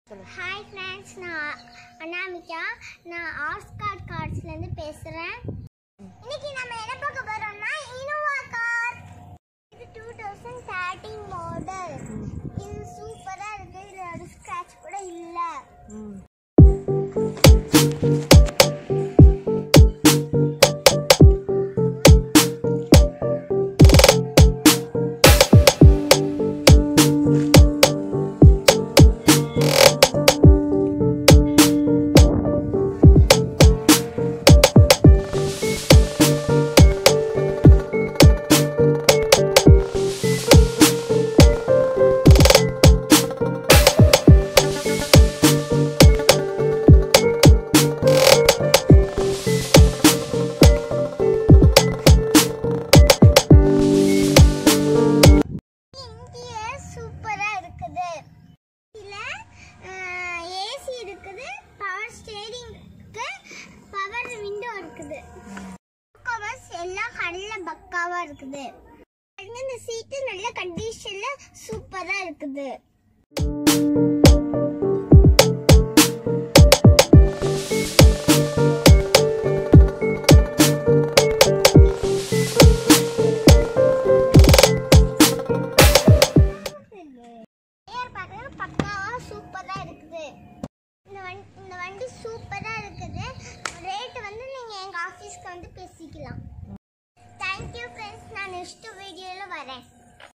hi friends நான் அனாமிகா நான் Asgard கார்ட்ஸ்லேருந்து பேசுகிறேன் இன்னைக்கு நம்ம என்ன பார்க்க போறோம்னா இனோவா கார் இது டூ தௌசண்ட் தேர்ட்டீன் மாடல் இது சூப்பராக இருக்கு இதில் ஒரு ஸ்க்ராட்ச் கூட இல்லை இன்டீரியர் சூப்பராக இருக்குது இதில் ஏசி இருக்குது பவர் ஸ்டேரிங்க்கு பவர் விண்டோ இருக்குது கவர்ஸ் எல்லாம் கடையில் பக்காவாக இருக்குது அடுத்து இந்த சீட்டு நல்ல கண்டிஷனில் சூப்பராக இருக்குது ஏர் பார்த்தீங்கன்னா பக்காவா சூப்பரா இருக்குது இந்த வண்டி இந்த வண்டி சூப்பரா இருக்குது ரேட் வந்து நீங்க எங்க ஆபீஸ்க்கு வந்து பேசிக்கலாம் தேங்க்யூ ஃப்ரெண்ட்ஸ் நான் நெக்ஸ்ட் வீடியோல வரேன்